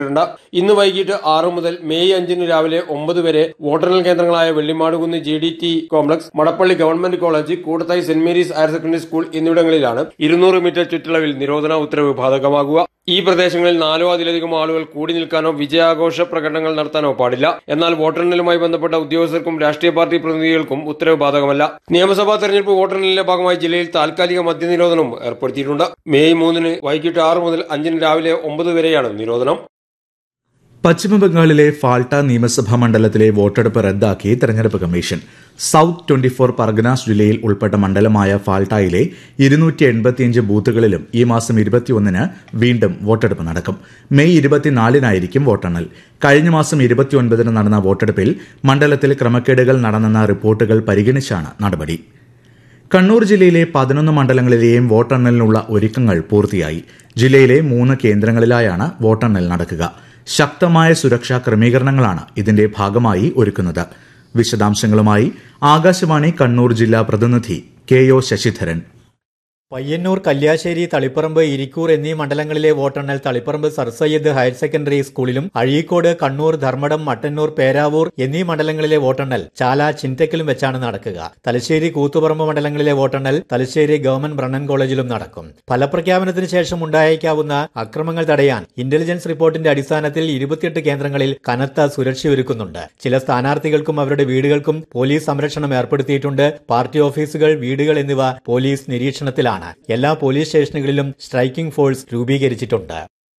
ണ്ട്. ഇന്ന് വൈകിട്ട് ആറ് മുതൽ മെയ് അഞ്ചിന് രാവിലെ ഒമ്പത് വരെ വോട്ടെണ്ണൽ കേന്ദ്രങ്ങളായ Vellimadukunnu G D T complex Madappally government college Koodathai saint Mary's higher secondary school എന്നിവിടങ്ങളിലാണ് ഇരുന്നൂറ് മീറ്റർ ചുറ്റളവിൽ നിരോധന ഉത്തരവ് ബാധകമാകുക ഈ പ്രദേശങ്ങളിൽ നാലോ അതിലധികം ആളുകൾ കൂടി നിൽക്കാനോ വിജയാഘോഷ പ്രകടനങ്ങൾ നടത്താനോ പാടില്ല എന്നാൽ വോട്ടെണ്ണലുമായി ബന്ധപ്പെട്ട ഉദ്യോഗസ്ഥർക്കും രാഷ്ട്രീയ പാർട്ടി പ്രതിനിധികൾക്കും ഉത്തരവ് ബാധകമല്ല നിയമസഭാ തെരഞ്ഞെടുപ്പ് വോട്ടെണ്ണലിന്റെ ഭാഗമായി ജില്ലയിൽ താൽക്കാലിക മദ്യനിരോധനം ഏർപ്പെടുത്തിയിട്ടുണ്ട് മെയ് മൂന്നിന് വൈകിട്ട് ആറ് മുതൽ അഞ്ചിന് രാവിലെ ഒമ്പത് വരെയാണ് നിരോധനം പശ്ചിമബംഗാളിലെ ഫാൾട്ട നിയമസഭാ മണ്ഡലത്തിലെ വോട്ടെടുപ്പ് റദ്ദാക്കി തെരഞ്ഞെടുപ്പ് commission south twenty four Parganas ജില്ലയിൽ ഉൾപ്പെട്ട മണ്ഡലമായ ഫാൾട്ടായിലെ ഇരുന്നൂറ്റി എൺപത്തിയഞ്ച് ബൂത്തുകളിലും ഈ മാസം ഇരുപത്തിയൊന്നിന് വീണ്ടും വോട്ടെടുപ്പ് നടക്കും മെയ് ഇരുപത്തിനാലിനായിരിക്കും വോട്ടെണ്ണൽ കഴിഞ്ഞ മാസം ഇരുപത്തിയൊൻപതിന് നടന്ന വോട്ടെടുപ്പിൽ മണ്ഡലത്തിൽ ക്രമക്കേടുകൾ നടന്നെന്ന റിപ്പോർട്ടുകൾ പരിഗണിച്ചാണ് നടപടി കണ്ണൂർ ജില്ലയിലെ പതിനൊന്ന് മണ്ഡലങ്ങളിലെയും വോട്ടെണ്ണലിനുള്ള ഒരുക്കങ്ങൾ പൂർത്തിയായി ജില്ലയിലെ മൂന്ന് കേന്ദ്രങ്ങളിലായാണ് വോട്ടെണ്ണൽ നടക്കുക ശക്തമായ സുരക്ഷാ ക്രമീകരണങ്ങളാണ് ഇതിന്റെ ഭാഗമായി ഒരുക്കുന്നത് വിശദാംശങ്ങളുമായി ആകാശവാണി കണ്ണൂർ ജില്ലാ പ്രതിനിധി കെ ഒ ശശിധരൻ പയ്യന്നൂർ കല്യാശ്ശേരി തളിപ്പറമ്പ് ഇരിക്കൂർ എന്നീ മണ്ഡലങ്ങളിലെ വോട്ടെണ്ണൽ Taliparamba sir Syed higher secondary സ്കൂളിലും അഴീക്കോട് കണ്ണൂർ ധർമ്മടം മട്ടന്നൂർ പേരാവൂർ എന്നീ മണ്ഡലങ്ങളിലെ വോട്ടെണ്ണൽ ചാല ചിൻറ്റക്കിലും വെച്ചാണ് നടക്കുക തലശ്ശേരി കൂത്തുപറമ്പ് മണ്ഡലങ്ങളിലെ വോട്ടെണ്ണൽ തലശ്ശേരി ഗവൺമെന്റ് ബ്രണ്ണൻ കോളേജിലും നടക്കും ഫലപ്രഖ്യാപനത്തിന് ശേഷം ഉണ്ടായേക്കാവുന്ന അക്രമങ്ങൾ തടയാൻ ഇന്റലിജൻസ് റിപ്പോർട്ടിന്റെ അടിസ്ഥാനത്തിൽ ഇരുപത്തിയെട്ട് കേന്ദ്രങ്ങളിൽ കനത്ത സുരക്ഷയൊരുക്കുന്നുണ്ട് ചില സ്ഥാനാർത്ഥികൾക്കും അവരുടെ വീടുകൾക്കും പോലീസ് സംരക്ഷണം ഏർപ്പെടുത്തിയിട്ടുണ്ട് പാർട്ടി ഓഫീസുകൾ വീടുകൾ എന്നിവ പോലീസ് നിരീക്ഷണത്തിലാണ് എല്ലാ പോലീസ് സ്റ്റേഷനുകളിലും സ്ട്രൈക്കിംഗ് ഫോഴ്സ് രൂപീകരിച്ചിട്ടുണ്ട്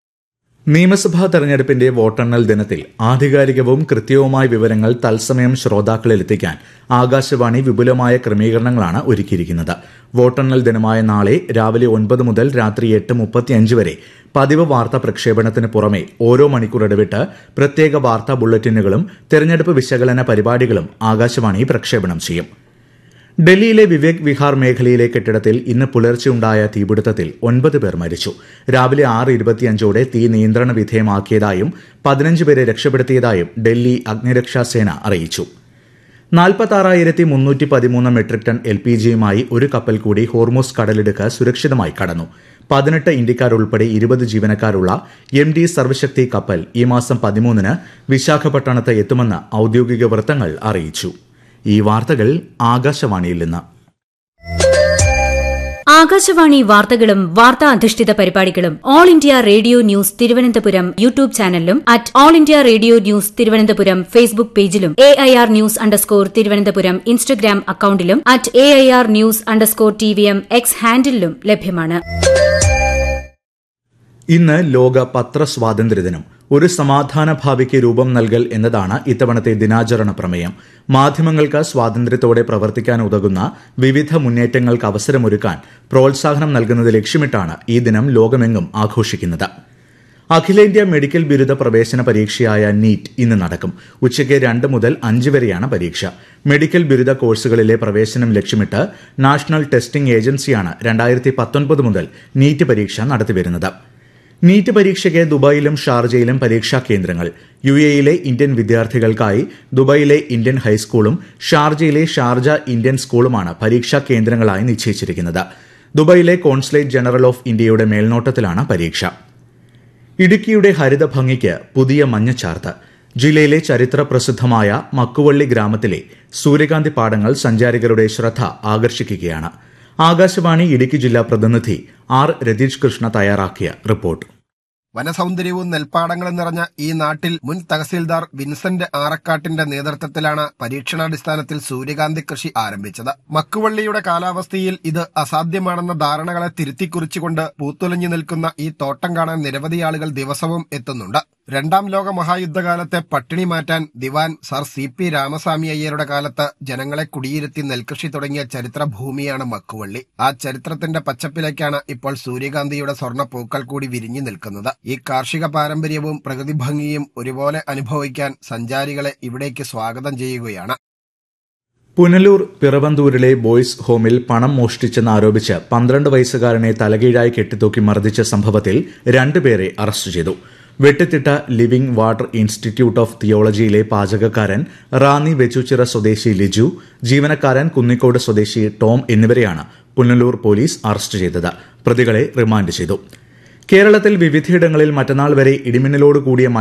നിയമസഭാ തെരഞ്ഞെടുപ്പിന്റെ വോട്ടെണ്ണൽ ദിനത്തിൽ ആധികാരികവും കൃത്യവുമായ വിവരങ്ങൾ തത്സമയം ശ്രോതാക്കളിൽ എത്തിക്കാൻ ആകാശവാണി വിപുലമായ ക്രമീകരണങ്ങളാണ് ഒരുക്കിയിരിക്കുന്നത് വോട്ടെണ്ണൽ ദിനമായ നാളെ രാവിലെ ഒൻപത് മുതൽ രാത്രി എട്ട് മുപ്പത്തിയഞ്ച് വരെ പതിവ് വാർത്താ പ്രക്ഷേപണത്തിന് പുറമെ ഓരോ മണിക്കൂർ ഇടവിട്ട് പ്രത്യേക വാർത്താ ബുള്ളറ്റിനുകളും തെരഞ്ഞെടുപ്പ് വിശകലന പരിപാടികളും ആകാശവാണി പ്രക്ഷേപണം ചെയ്യും ഡൽഹിയിലെ വിവേക് വിഹാർ മേഖലയിലെ കെട്ടിടത്തിൽ ഇന്ന് പുലർച്ചെ ഉണ്ടായ തീപിടുത്തത്തിൽ ഒൻപത് പേർ മരിച്ചു രാവിലെ ആറ് ഇരുപത്തിയഞ്ചോടെ തീ നിയന്ത്രണ വിധേയമാക്കിയതായും പതിനഞ്ച് പേരെ രക്ഷപ്പെടുത്തിയതായും ഡൽഹി അഗ്നിരക്ഷാ സേന അറിയിച്ചു നാൽപ്പത്താറായിരത്തി മുന്നൂറ്റി പതിമൂന്ന് മെട്രിക് ടൺ എൽ പി ജിയുമായി ഒരു കപ്പൽ കൂടി ഹോർമോസ് കടലിടുക്ക് സുരക്ഷിതമായി കടന്നു പതിനെട്ട് ഇന്ത്യക്കാരുൾപ്പെടെ ഇരുപത് ജീവനക്കാരുള്ള എം ഡി സർവശക്തി കപ്പൽ ഈ മാസം പതിമൂന്നിന് വിശാഖപട്ടണത്ത് എത്തുമെന്ന് ഔദ്യോഗിക വൃത്തങ്ങൾ അറിയിച്ചു ഈ വാർത്തകൾ ആകാശവാണിയിൽ നിന്ന് ആകാശവാണി വാർത്തകളും വാർത്താ അധിഷ്ഠിത പരിപാടികളും all India radio news Thiruvananthapuram YouTube ചാനലിലും at all India radio news Thiruvananthapuram Facebook പേജിലും A I R news underscore Thiruvananthapuram Instagram അക്കൌണ്ടിലും at A I R news underscore T V M X ഹാൻഡിലും ലഭ്യമാണ് ഇന്ന് ലോക പത്രസ്വാതന്ത്ര്യ ദിനം ഒരു സമാധാന ഭാവിക്ക് രൂപം നൽകൽ എന്നതാണ് ഇത്തവണത്തെ ദിനാചരണ പ്രമേയം മാധ്യമങ്ങൾക്ക് സ്വാതന്ത്ര്യത്തോടെ പ്രവർത്തിക്കാൻ ഉതകുന്ന വിവിധ മുന്നേറ്റങ്ങൾക്ക് അവസരമൊരുക്കാൻ പ്രോത്സാഹനം നൽകുന്നത് ലക്ഷ്യമിട്ടാണ് ഈ ദിനം ലോകമെങ്ങും ആഘോഷിക്കുന്നത് അഖിലേന്ത്യാ മെഡിക്കൽ ബിരുദ പ്രവേശന പരീക്ഷയായ നീറ്റ് ഇന്ന് നടക്കും ഉച്ചയ്ക്ക് രണ്ട് മുതൽ അഞ്ച് വരെയാണ് പരീക്ഷ മെഡിക്കൽ ബിരുദ കോഴ്സുകളിലെ പ്രവേശനം ലക്ഷ്യമിട്ട് നാഷണൽ ടെസ്റ്റിംഗ് ഏജൻസിയാണ് രണ്ടായിരത്തി പത്തൊൻപത് മുതൽ നീറ്റ് പരീക്ഷ നടത്തിവരുന്നത് നീറ്റ് പരീക്ഷയ്ക്ക് ദുബായിലും ഷാർജയിലും പരീക്ഷാ കേന്ദ്രങ്ങൾ യു എയിലെ ഇന്ത്യൻ വിദ്യാർത്ഥികൾക്കായി ദുബായിലെ ഇന്ത്യൻ ഹൈസ്കൂളും ഷാർജയിലെ ഷാർജ ഇന്ത്യൻ സ്കൂളുമാണ് പരീക്ഷാ കേന്ദ്രങ്ങളായി നിശ്ചയിച്ചിരിക്കുന്നത് ദുബായിലെ കോൺസുലേറ്റ് ജനറൽ ഓഫ് ഇന്ത്യയുടെ മേൽനോട്ടത്തിലാണ് പരീക്ഷ ഇടുക്കിയുടെ ഹരിത ഭംഗിക്ക് പുതിയ മഞ്ഞച്ചാർത്ത് ജില്ലയിലെ ചരിത്ര പ്രസിദ്ധമായ മക്കുവള്ളി ഗ്രാമത്തിലെ സൂര്യകാന്തി പാടങ്ങൾ സഞ്ചാരികളുടെ ശ്രദ്ധ ആകർഷിക്കുകയാണ് ആകാശവാണി ഇടുക്കി ജില്ലാ പ്രതിനിധി ആർ രതീഷ് കൃഷ്ണ തയ്യാറാക്കിയ റിപ്പോർട്ട് വനസൗന്ദര്യവും നെൽപ്പാടങ്ങളും നിറഞ്ഞ ഈ നാട്ടിൽ മുൻ തഹസീൽദാർ വിൻസെന്റ് ആറക്കാട്ടിന്റെ നേതൃത്വത്തിലാണ് പരീക്ഷണാടിസ്ഥാനത്തിൽ സൂര്യകാന്തി കൃഷി ആരംഭിച്ചത് മക്കുവള്ളിയുടെ കാലാവസ്ഥയിൽ ഇത് അസാധ്യമാണെന്ന ധാരണകളെ തിരുത്തിക്കുറിച്ചുകൊണ്ട് പൂത്തുലഞ്ഞു നിൽക്കുന്ന ഈ തോട്ടം കാണാൻ നിരവധി ആളുകൾ ദിവസവും എത്തുന്നുണ്ട് രണ്ടാം ലോക മഹായുദ്ധകാലത്തെ പട്ടിണി മാറ്റാൻ ദിവാൻ സർ സി പി രാമസ്വാമി അയ്യരുടെ കാലത്ത് ജനങ്ങളെ കുടിയിരുത്തി നെൽകൃഷി തുടങ്ങിയ ചരിത്ര ഭൂമിയാണ് മക്കുവള്ളി ആ ചരിത്രത്തിന്റെ പച്ചപ്പിലേക്കാണ് ഇപ്പോൾ സൂര്യകാന്തിയുടെ സ്വർണ്ണ പൂക്കൾ കൂടി വിരിഞ്ഞു നിൽക്കുന്നത് ഈ കാർഷിക പാരമ്പര്യവും പ്രകൃതി ഭംഗിയും ഒരുപോലെ അനുഭവിക്കാൻ സഞ്ചാരികളെ ഇവിടേക്ക് സ്വാഗതം ചെയ്യുകയാണ് പുനലൂർ പിറവന്തൂരിലെ ബോയ്സ് ഹോമിൽ പണം മോഷ്ടിച്ചെന്നാരോപിച്ച് പന്ത്രണ്ട് വയസ്സുകാരനെ തലകീഴായി കെട്ടിത്തൂക്കി മർദ്ദിച്ച സംഭവത്തിൽ രണ്ടുപേരെ അറസ്റ്റ് ചെയ്തു Vettithitta living water institute of തിയോളജിയിലെ പാചകക്കാരൻ റാന്നി വെച്ചുച്ചിറ സ്വദേശി ലിജു ജീവനക്കാരൻ കുന്നിക്കോട് സ്വദേശി ടോം എന്നിവരെയാണ് പുനലൂർ പോലീസ് അറസ്റ്റ് ചെയ്തത് പ്രതികളെ റിമാൻഡ് ചെയ്തു കേരളത്തിൽ വിവിധയിടങ്ങളിൽ മറ്റന്നാൾ വരെ ഇടിമിന്നലോട് കൂടിയ